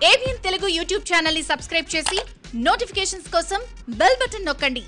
ABN Telugu YouTube channel ని subscribe చేసి notifications కోసం బెల్ బటన్ నొక్కండి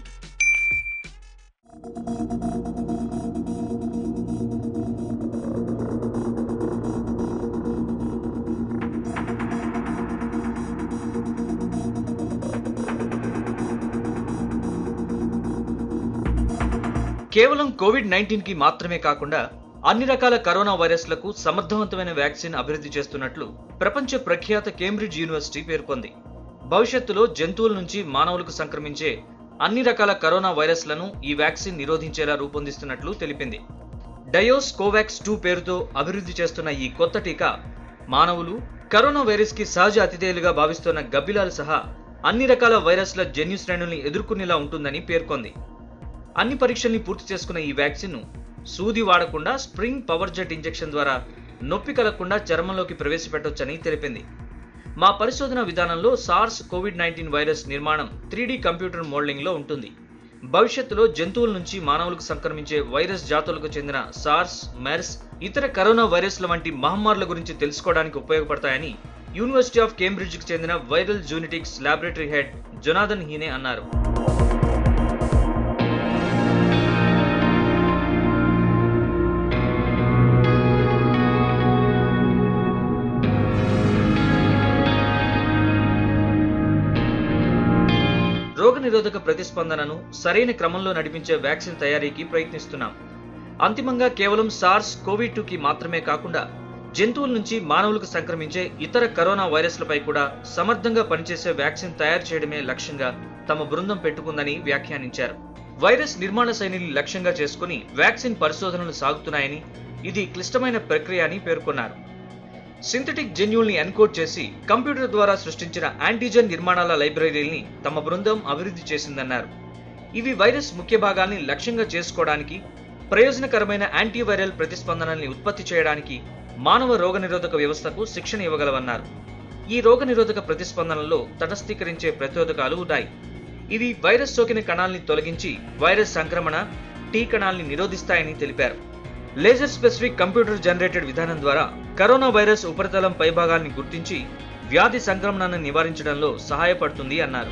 కేవలం కోవిడ్ నైన్టీన్ కి మాత్రమే కాకుండా అన్ని రకాల కరోనా వైరస్లకు సమర్థవంతమైన వ్యాక్సిన్ అభివృద్ధి చేస్తున్నట్లు ప్రపంచ ప్రఖ్యాత కేంబ్రిడ్జ్ యూనివర్సిటీ పేర్కొంది భవిష్యత్తులో జంతువుల నుంచి మానవులకు సంక్రమించే అన్ని రకాల కరోనా వైరస్లను ఈ వ్యాక్సిన్ నిరోధించేలా రూపొందిస్తున్నట్లు తెలిపింది డయోస్ కోవాక్స్ టూ పేరుతో అభివృద్ధి చేస్తున్న ఈ కొత్త టీకా మానవులు కరోనా వైరస్ కి సహజ అతిథేయులుగా భావిస్తున్న గబ్బిలాలు సహా అన్ని రకాల వైరస్ల జన్యు శ్రేణుల్ని ఎదుర్కొనేలా ఉంటుందని పేర్కొంది అన్ని పరీక్షల్ని పూర్తి చేసుకున్న ఈ వ్యాక్సిన్ను సూది వాడకుండా స్ప్రింగ్ పవర్ జెట్ ఇంజెక్షన్ ద్వారా నొప్పి కలగకుండా చర్మంలోకి ప్రవేశపెట్టొచ్చని తెలిపింది మా పరిశోధన విధానంలో సార్స్ కోవిడ్ నైన్టీన్ వైరస్ నిర్మాణం త్రీ కంప్యూటర్ మోడలింగ్లో ఉంటుంది భవిష్యత్తులో జంతువుల నుంచి మానవులకు సంక్రమించే వైరస్ జాతులకు చెందిన సార్స్ మెర్స్ ఇతర కరోనా వైరస్ల వంటి మహమ్మారుల గురించి తెలుసుకోవడానికి ఉపయోగపడతాయని యూనివర్సిటీ ఆఫ్ కేంబ్రిడ్జ్కి చెందిన viral zoonotics laboratory head Jonathan Heeney అన్నారు రోగనిరోధక ప్రతిస్పందనను సరైన క్రమంలో నడిపించే వ్యాక్సిన్ తయారీకి ప్రయత్నిస్తున్నాం అంతిమంగా కేవలం సార్స్ కోవిడ్ టూకి మాత్రమే కాకుండా జంతువుల నుంచి మానవులకు సంక్రమించే ఇతర కరోనా వైరస్లపై కూడా సమర్థంగా పనిచేసే వ్యాక్సిన్ తయారు చేయడమే లక్ష్యంగా తమ బృందం పెట్టుకుందని వ్యాఖ్యానించారు వైరస్ నిర్మాణ శైలిని లక్ష్యంగా చేసుకుని వ్యాక్సిన్ పరిశోధనలు సాగుతున్నాయని ఇది క్లిష్టమైన ప్రక్రియ అని పేర్కొన్నారు సింథటిక్ జన్యుల్ని ఎన్కోడ్ చేసి కంప్యూటర్ ద్వారా సృష్టించిన యాంటీజెన్ నిర్మాణాల లైబ్రరీని తమ బృందం అభివృద్ధి చేసిందన్నారు ఇవి వైరస్ ముఖ్య భాగాల్ని లక్ష్యంగా చేసుకోవడానికి ప్రయోజనకరమైన యాంటీవైరల్ ప్రతిస్పందనల్ని ఉత్పత్తి చేయడానికి మానవ రోగనిరోధక వ్యవస్థకు శిక్షణ ఇవ్వగలవన్నారు ఈ రోగనిరోధక ప్రతిస్పందనల్లో తటస్థీకరించే ప్రతిరోధకాలు ఉన్నాయి ఇవి వైరస్ సోకిన కణాల్ని తొలగించి వైరస్ సంక్రమణ టీ కణాల్ని నిరోధిస్తాయని తెలిపారు లేజర్ స్పెసిఫిక్ కంప్యూటర్ జనరేటెడ్ విధానం ద్వారా కరోనా వైరస్ ఉపరితలం పైభాగాల్ని గుర్తించి వ్యాధి సంక్రమణను నివారించడంలో సహాయపడుతుంది అన్నారు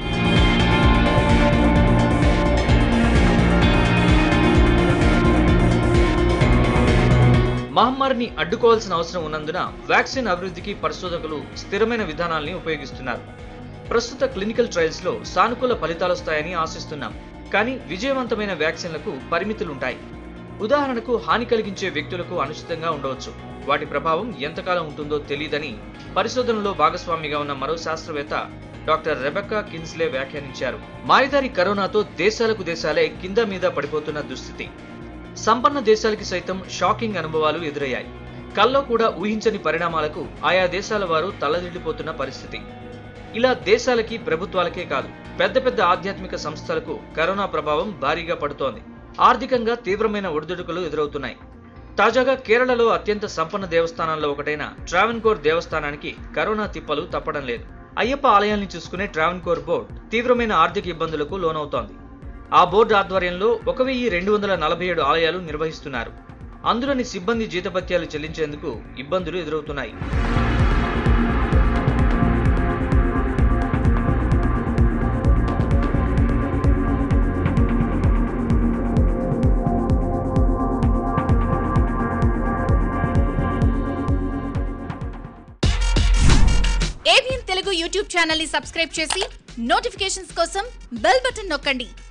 మహమ్మారిని అడ్డుకోవాల్సిన అవసరం ఉన్నందున వ్యాక్సిన్ అభివృద్ధికి పరిశోధకులు స్థిరమైన విధానాల్ని ఉపయోగిస్తున్నారు ప్రస్తుత క్లినికల్ ట్రయల్స్ లో సానుకూల ఫలితాలొస్తాయని ఆశిస్తున్నాం కానీ విజయవంతమైన వ్యాక్సిన్లకు పరిమితులుంటాయి ఉదాహరణకు హాని కలిగించే వ్యక్తులకు అనుచితంగా ఉండవచ్చు వాటి ప్రభావం ఎంతకాలం ఉంటుందో తెలియదని పరిశోధనలో భాగస్వామిగా ఉన్న మరో శాస్త్రవేత్త డాక్టర్ రెబెక్కా కిన్స్లే వ్యాఖ్యానించారు మాయదారి కరోనాతో దేశాలకు దేశాలే కింద మీద పడిపోతున్న దుస్థితి సంపన్న దేశాలకి సైతం షాకింగ్ అనుభవాలు ఎదురయ్యాయి కల్లో కూడా ఊహించని పరిణామాలకు ఆయా దేశాల వారు తలదిల్లిపోతున్న పరిస్థితి ఇలా దేశాలకి ప్రభుత్వాలకే కాదు పెద్ద పెద్ద ఆధ్యాత్మిక సంస్థలకు కరోనా ప్రభావం భారీగా పడుతోంది ఆర్థికంగా తీవ్రమైన ఒడిదుడుకులు ఎదురవుతున్నాయి తాజాగా కేరళలో అత్యంత సంపన్న దేవస్థానాల్లో ఒకటైన ట్రావెన్కోర్ దేవస్థానానికి కరోనా తిప్పలు తప్పడం లేదు అయ్యప్ప ఆలయాల్ని చూసుకునే ట్రావెన్కోర్ బోర్డు తీవ్రమైన ఆర్థిక ఇబ్బందులకు లోనవుతోంది ఆ బోర్డు ఆధ్వర్యంలో ఒక వెయ్యి రెండు వందల నలభై ఏడు ఆలయాలు నిర్వహిస్తున్నారు అందులోని సిబ్బంది జీతభత్యాలు చెల్లించేందుకు ఇబ్బందులు ఎదురవుతున్నాయి ఏబిఎన్ తెలుగు యూట్యూబ్ ఛానల్ ని సబ్స్క్రైబ్ చేసి నోటిఫికేషన్స్ కోసం బెల్ బటన్ నొక్కండి